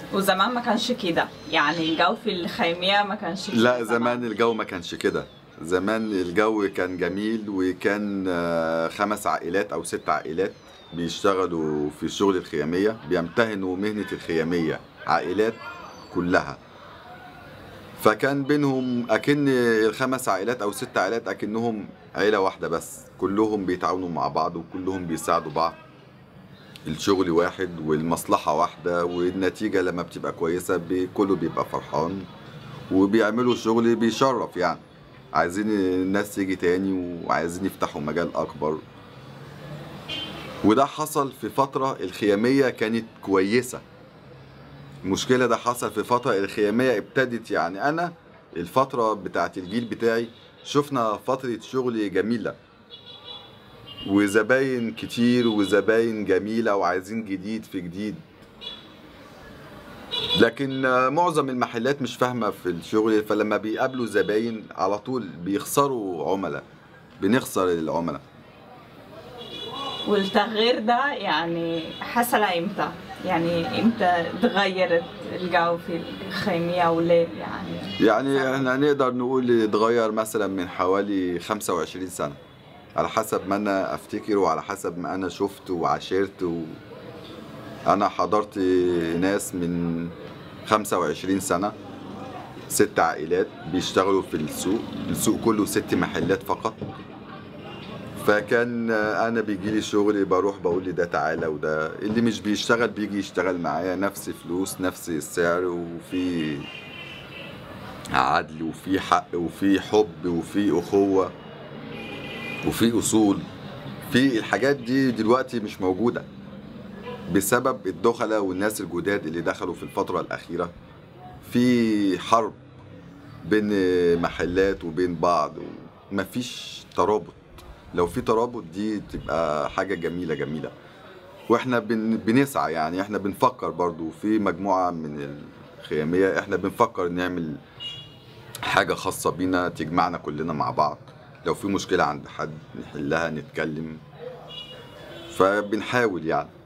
وزمان ما كانش كده يعني الجو في الخيمية ما كانش كده لا زمان الجو ما كانش كده زمان الجو كان جميل وكان آه، خمس عائلات او ست عائلات بيشتغلوا في الشغل الخيامية بيمتهنوا مهنة الخيامية عائلات كلها فكان بينهم اكن الخمس عائلات او ست عائلات اكنهم عيلة واحدة بس كلهم بيتعاونوا مع بعض وكلهم بيساعدوا بعض الشغل واحد والمصلحة واحدة والنتيجة لما بتبقى كويسة بي- كله بيبقى فرحان وبيعملوا شغل بيشرف يعني عايزين الناس تيجي تاني وعايزين يفتحوا مجال أكبر وده حصل في فترة الخيامية كانت كويسة المشكلة ده حصل في فترة الخيامية ابتدت يعني أنا الفترة بتاعت الجيل بتاعي شفنا فترة شغل جميلة وزباين كتير وزباين جميلة وعايزين جديد في جديد لكن آه، معظم المحلات مش فاهمة في الشغل فلما بيقابلوا زباين على طول بيخسروا عملاء بنخسر العملاء والتغيير ده يعني حصل امتى؟ يعني امتى تغيرت الجو في الخيمية وليه يعني؟ يعني احنا نقدر نقول اتغير مثلا من حوالي 25 سنة على حسب ما انا افتكر وعلى حسب ما انا شفت وعاشرت و... انا حضرت ناس من 25 سنة ست عائلات بيشتغلوا في السوق السوق كله ست محلات فقط فكان انا بيجي لي شغل بروح بقول لي ده تعالى وده اللي مش بيشتغل بيجي يشتغل معايا نفس فلوس نفس السعر وفي عدل وفي حق وفي حب وفي أخوة وفي أصول في الحاجات دي دلوقتي مش موجودة بسبب الدخلة والناس الجداد اللي دخلوا في الفترة الأخيرة في حرب بين محلات وبين بعض ومفيش ترابط لو في ترابط دي تبقى حاجة جميلة جميلة واحنا بن بنسعى يعني احنا بنفكر برضو في مجموعة من الخيامية احنا بنفكر نعمل حاجة خاصة بينا تجمعنا كلنا مع بعض لو في مشكلة عند حد نحلها نتكلم فبنحاول يعني